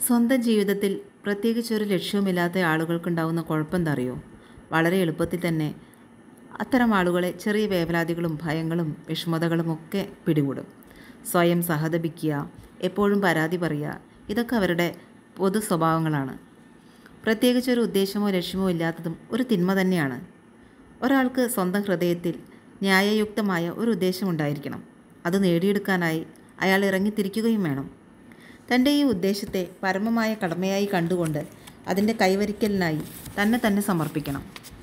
സ്വന്തം ജീവിതത്തിൽ പ്രത്യേകിച്ച് ഒരു ലക്ഷ്യവുമില്ലാത്ത ആളുകൾക്കുണ്ടാവുന്ന കുഴപ്പം എന്താ അറിയോ വളരെ എളുപ്പത്തിൽ തന്നെ അത്തരം ആളുകളെ ചെറിയ വേവലാതികളും ഭയങ്ങളും വിഷമതകളും ഒക്കെ പിടികൂടും സ്വയം സഹതപിക്കുക എപ്പോഴും പരാതി പറയുക ഇതൊക്കെ അവരുടെ പൊതു സ്വഭാവങ്ങളാണ് പ്രത്യേകിച്ച് ഒരു ഉദ്ദേശമോ ലക്ഷ്യമോ ഇല്ലാത്തതും ഒരു തിന്മ തന്നെയാണ് ഒരാൾക്ക് സ്വന്തം ഹൃദയത്തിൽ ന്യായയുക്തമായ ഒരു ഉദ്ദേശമുണ്ടായിരിക്കണം അത് നേടിയെടുക്കാനായി അയാൾ ഇറങ്ങിത്തിരിക്കുകയും വേണം തൻ്റെ ഈ ഉദ്ദേശത്തെ പരമമായ കടമയായി കണ്ടുകൊണ്ട് അതിൻ്റെ കൈവരിക്കലിനായി തന്നെ തന്നെ സമർപ്പിക്കണം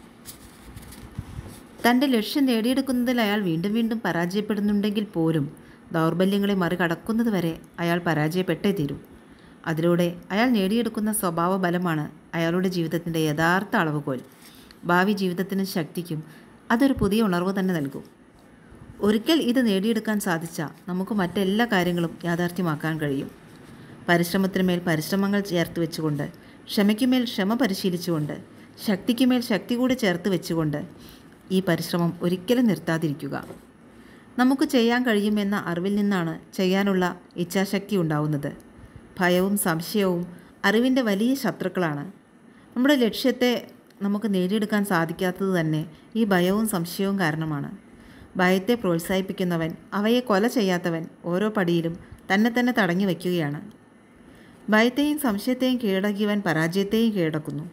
തൻ്റെ ലക്ഷ്യം നേടിയെടുക്കുന്നതിൽ അയാൾ വീണ്ടും വീണ്ടും പരാജയപ്പെടുന്നുണ്ടെങ്കിൽ പോലും ദൗർബല്യങ്ങളെ മറികടക്കുന്നത് വരെ അയാൾ പരാജയപ്പെട്ടേ തീരൂ അതിലൂടെ അയാൾ നേടിയെടുക്കുന്ന സ്വഭാവ ബലമാണ് അയാളുടെ ജീവിതത്തിൻ്റെ യഥാർത്ഥ അളവുകോൽ ഭാവി ജീവിതത്തിനും ശക്തിക്കും അതൊരു പുതിയ ഉണർവ് തന്നെ നൽകും ഒരിക്കൽ ഇത് നേടിയെടുക്കാൻ സാധിച്ചാൽ നമുക്ക് മറ്റെല്ലാ കാര്യങ്ങളും യാഥാർത്ഥ്യമാക്കാൻ കഴിയും പരിശ്രമത്തിനുമേൽ പരിശ്രമങ്ങൾ ചേർത്ത് വെച്ചുകൊണ്ട് ക്ഷമയ്ക്കുമേൽ ക്ഷമ പരിശീലിച്ചുകൊണ്ട് ശക്തിക്കുമേൽ ശക്തി കൂടി ചേർത്ത് വെച്ചുകൊണ്ട് ഈ പരിശ്രമം ഒരിക്കലും നിർത്താതിരിക്കുക നമുക്ക് ചെയ്യാൻ കഴിയുമെന്ന അറിവിൽ നിന്നാണ് ചെയ്യാനുള്ള ഇച്ഛാശക്തി ഉണ്ടാവുന്നത് ഭയവും സംശയവും അറിവിൻ്റെ വലിയ ശത്രുക്കളാണ് നമ്മുടെ ലക്ഷ്യത്തെ നമുക്ക് നേടിയെടുക്കാൻ സാധിക്കാത്തത് തന്നെ ഈ ഭയവും സംശയവും കാരണമാണ് ഭയത്തെ പ്രോത്സാഹിപ്പിക്കുന്നവൻ അവയെ കൊല ചെയ്യാത്തവൻ ഓരോ പടിയിലും തന്നെ തന്നെ തടഞ്ഞു വയ്ക്കുകയാണ് ഭയത്തെയും സംശയത്തെയും കീഴടക്കിയവൻ പരാജയത്തെയും കീഴടക്കുന്നു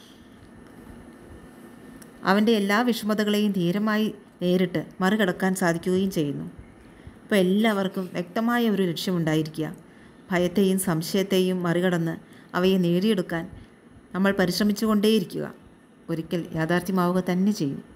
അവൻ്റെ എല്ലാ വിഷമതകളെയും ധീരമായി നേരിട്ട് മറികടക്കാൻ സാധിക്കുകയും ചെയ്യുന്നു അപ്പോൾ എല്ലാവർക്കും വ്യക്തമായ ഒരു ലക്ഷ്യമുണ്ടായിരിക്കുക ഭയത്തെയും സംശയത്തെയും മറികടന്ന് അവയെ നേടിയെടുക്കാൻ നമ്മൾ പരിശ്രമിച്ചുകൊണ്ടേയിരിക്കുക ഒരിക്കൽ യാഥാർത്ഥ്യമാവുക തന്നെ ചെയ്യും